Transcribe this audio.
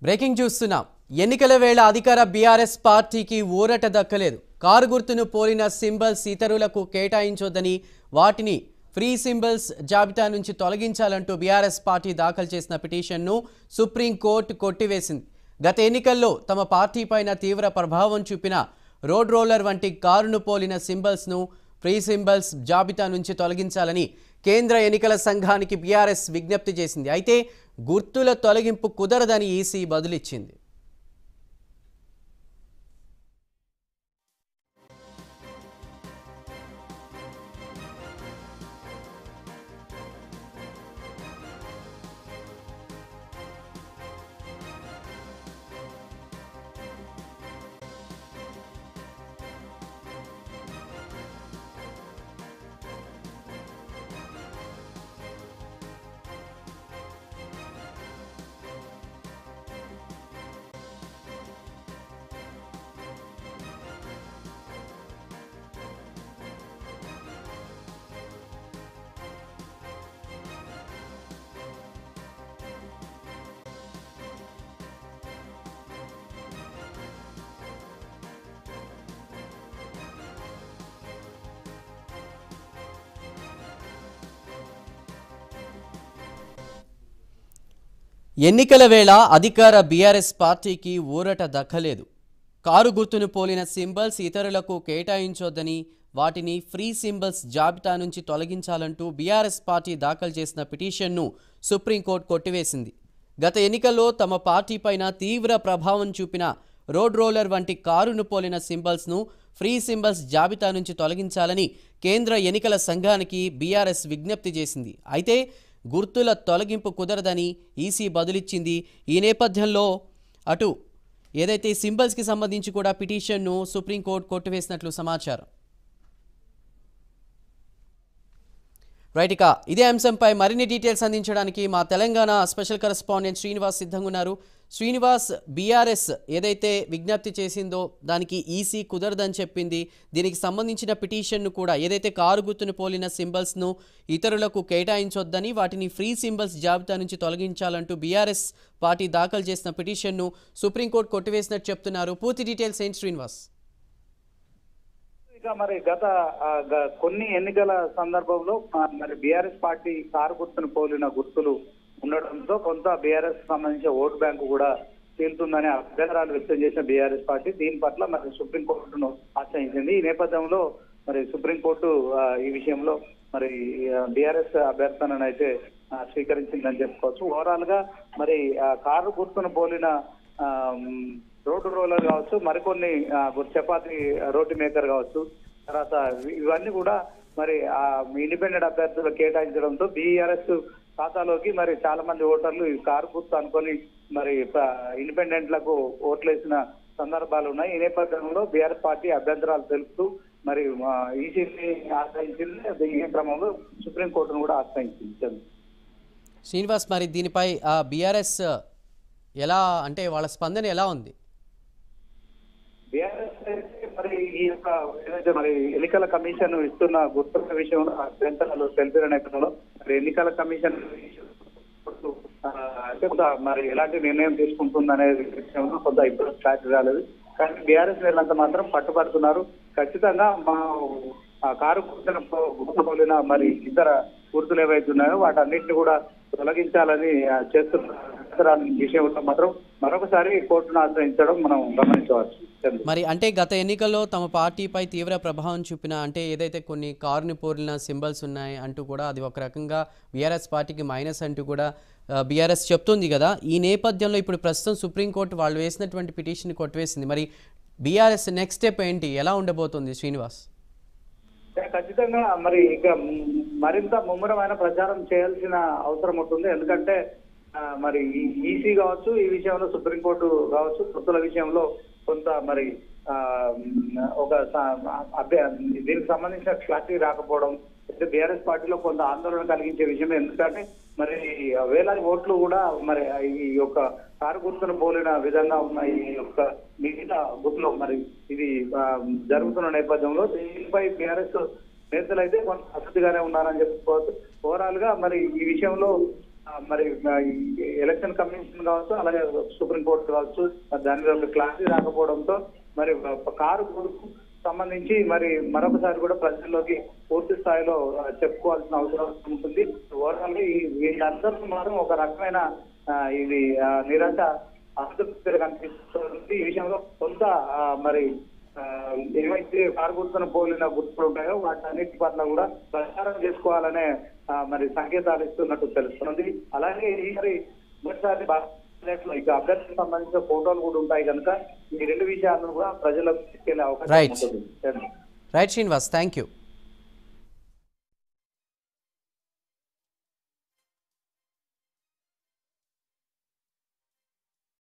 Breaking చూస్తున్నాం ఎన్నికల వేళ అధికార బీఆర్ఎస్ పార్టీకి ఊరట దక్కలేదు కారు గుర్తును పోలిన సింబల్స్ ఇతరులకు కేటాయించొద్దని వాటిని ఫ్రీ సింబల్స్ జాబితా నుంచి తొలగించాలంటూ బీఆర్ఎస్ పార్టీ దాఖలు చేసిన పిటిషన్ను సుప్రీంకోర్టు కొట్టివేసింది గత ఎన్నికల్లో తమ పార్టీ పైన తీవ్ర ప్రభావం చూపిన రోడ్ రోలర్ వంటి కారును పోలిన సింబల్స్ను ఫ్రీ సింబల్స్ జాబితా నుంచి తొలగించాలని కేంద్ర ఎన్నికల సంఘానికి బీఆర్ఎస్ విజ్ఞప్తి చేసింది అయితే గుర్తుల తొలగింపు కుదరదని ఈసీ బదులిచ్చింది ఎన్నికల వేళ అధికార బీఆర్ఎస్ పార్టీకి ఊరట దక్కలేదు కారు గుర్తును పోలిన సింబల్స్ ఇతరులకు కేటాయించొద్దని వాటిని ఫ్రీ సింబల్స్ జాబితా నుంచి తొలగించాలంటూ బీఆర్ఎస్ పార్టీ దాఖలు చేసిన పిటిషన్ను సుప్రీంకోర్టు కొట్టివేసింది గత ఎన్నికల్లో తమ పార్టీ పైన తీవ్ర ప్రభావం చూపిన రోడ్ రోలర్ వంటి కారును పోలిన సింబల్స్ను ఫ్రీ సింబల్స్ జాబితా నుంచి తొలగించాలని కేంద్ర ఎన్నికల సంఘానికి బీఆర్ఎస్ విజ్ఞప్తి చేసింది అయితే గుర్తుల తొలగింపు కుదరదని ఈసీ బదులిచ్చింది ఈ నేపథ్యంలో అటు ఏదైతే ఈ సింబల్స్కి సంబంధించి కూడా పిటిషన్ను సుప్రీంకోర్టు కొట్టివేసినట్లు సమాచారం రైట్ ఇక ఇదే అంశంపై మరిన్ని డీటెయిల్స్ అందించడానికి మా తెలంగాణ స్పెషల్ కరెస్పాండెంట్ శ్రీనివాస్ సిద్ధంగా ఉన్నారు శ్రీనివాస్ బీఆర్ఎస్ ఏదైతే విజ్ఞప్తి చేసిందో దానికి ఈసీ కుదరదని చెప్పింది దీనికి సంబంధించిన పిటిషన్ను కూడా ఏదైతే కారు గుర్తును పోలిన సింబల్స్ను ఇతరులకు కేటాయించొద్దని వాటిని ఫ్రీ సింబల్స్ జాబితా నుంచి తొలగించాలంటూ బీఆర్ఎస్ పార్టీ దాఖలు చేసిన పిటిషన్ను సుప్రీంకోర్టు కొట్టివేసినట్టు చెప్తున్నారు పూర్తి డీటెయిల్స్ ఏంటి శ్రీనివాస్ ఇక మరి గత ఆ, గ- కొన్ని ఎన్నికల సందర్భంలో ఆ, మరి బీఆర్ఎస్ పార్టీ కారు గుర్తును పోలిన గుర్తులు ఉండడంతో కొంత బీఆర్ఎస్ సంబంధించిన ఓటు బ్యాంకు కూడా తేలుతుందని అభ్యంతరాలు వ్యక్తం చేసిన బీఆర్ఎస్ పార్టీ దీని పట్ల మరి సుప్రీంకోర్టును ఆశ్రయించింది ఈ నేపథ్యంలో మరి సుప్రీంకోర్టు ఆ, ఈ విషయంలో మరి బీఆర్ఎస్ అభ్యర్థనను అయితే ఆ, స్వీకరించిందని చెప్పుకోవచ్చు ఓవరాల్ గా మరి ఆ, కారు గుర్తును పోలిన ఆ, మ్, రోడ్డు రోలర్ కావచ్చు మరికొన్ని ఆ, చపాతి రోటీ మేకర్ కావచ్చు తర్వాత ఇవి- ఇవన్నీ కూడా మరి ఆ ఇండిపెండెంట్ అభ్యర్థులు కేటాయించడంతో బీఆర్ఎస్ ఖాతాలోకి మరి చాలా మంది ఓటర్లు ఈ కారు గుర్తు అనుకొని మరి ప- ఇండిపెండెంట్లకు ఓట్లేసిన సందర్భాలు ఉన్నాయి ఈ నేపథ్యంలో బీఆర్ఎస్ పార్టీ అభ్యంతరాలు తెలుపుతూ మరి ఈసీని ఆశ్రయించింది ఈ క్రమంలో సుప్రీంకోర్టును కూడా ఆశ్రయించింది శ్రీనివాస్ మరి దీనిపై బీఆర్ఎస్ ఎలా అంటే వాళ్ళ స్పందన ఎలా ఉంది బీఆర్ఎస్ అయితే మరి ఈ యొక్క ఏదైతే మరి ఎన్నికల కమిషన్ ఇస్తున్న గుర్తుల విషయంలో అభ్యంతరాలు తెలిపిన నేపథ్యంలో మరి ఎన్నికల కమిషన్ ఆ, అంటే కొంత మరి ఎలాంటి నిర్ణయం తీసుకుంటుందనే విషయంలో కొంత ఇప్పుడు క్లారిటీ రాలేదు కానీ బీఆర్ఎస్ వీళ్ళంతా మాత్రం పట్టుబడుతున్నారు ఖచ్చితంగా మా ఆ కారు గుర్తున గుర్తుపోలిన మరి ఇతర గుర్తులు ఏవైతే ఉన్నాయో వాటన్నిటిని కూడా తొలగించాలని ఆ, చేస్తున్న అభ్యంతరాల విషయంలో మాత్రం మరొకసారి కోర్టును ఆశ్రయించడం మనం గమనించవచ్చు చందు. మరి అంటే గత ఎన్నికల్లో తమ పార్టీపై తీవ్ర ప్రభావం చూపిన అంటే ఏదైతే కొన్ని కారుని పోలిన సింబల్స్ ఉన్నాయి అంటూ కూడా అది ఒక రకంగా బీఆర్ఎస్ పార్టీకి మైనస్ అంటూ కూడా బీఆర్ఎస్ చెప్తుంది కదా ఈ నేపథ్యంలో ఇప్పుడు ప్రస్తుతం సుప్రీంకోర్టు వాళ్ళు వేసినటువంటి పిటిషన్ కొట్టివేసింది మరి బీఆర్ఎస్ నెక్స్ట్ స్టెప్ ఏంటి ఎలా ఉండబోతుంది శ్రీనివాస్ ఖచ్చితంగా మరి ఇక మ్, మరింత ముమ్మరమైన ప్రచారం చేయాల్సిన అవసరం ఉంటుంది ఎందుకంటే ఆ, మరి ఈసీ కావచ్చు ఈ విషయంలో సుప్రీంకోర్టు కావచ్చు గుర్తుల విషయంలో కొంత మరి ఆ, మ్, ఒక స- అభ్య దీనికి సంబంధించిన క్లారిటీ రాకపోవడం అయితే బీఆర్ఎస్ పార్టీలో కొంత ఆందోళన కలిగించే విషయం ఎందుకంటే మరి వేలాది ఓట్లు కూడా మరి ఈ యొక్క కారు గుర్తును పోలిన విధంగా ఉన్న ఈ యొక్క మిగతా గుర్తులో మరి ఇది ఆ, జరుగుతున్న నేపథ్యంలో దీనిపై బీఆర్ఎస్ నేతలు అయితే కొంత అసతిగానే ఉన్నారని చెప్పుకోవచ్చు ఓవరాల్ గా మరి ఈ విషయంలో ఆ, మరి ఆ, ఈ ఎలక్షన్ కమిషన్ కావచ్చు అలాగే సుప్రీం కోర్టు కావచ్చు మరి దాని మీద ఒక క్లారిటీ రాకపోవడంతో మరి ఒక కారు గుర్తుకు సంబంధించి మరి మరొకసారి కూడా ప్రజల్లోకి పూర్తి స్థాయిలో ఆ, చెప్పుకోవాల్సిన అవసరం ఉంటుంది ఓవరాల్ గా ఈ వీళ్ళందరూ మాత్రం ఒక రకమైన ఆ, ఇది ఆ, నిరాశ ఆసక్తి కనిపిస్తుంది ఈ విషయంలో కొంత ఆ, మరి ఆ, ఏవైతే కారు గుర్తును పోలిన గుర్తులు ఉంటాయో వాటన్నిటి పట్ల కూడా ప్రచారం చేసుకోవాలనే ఆ, మరి సంకేతాలు ఇస్తున్నట్టు తెలుస్తుంది అలాగే ఈ మరి మొదటిసారి భారతదేశంలో ఇక అభ్యర్థికి సంబంధించిన ఫోటోలు కూడా ఉంటాయి కనుక ఈ రెండు విషయాలను కూడా ప్రజలకు తీసుకెళ్లే అవకాశం Right. ఉంటుంది రైట్ శ్రీనివాస్ థ్యాంక్ యూ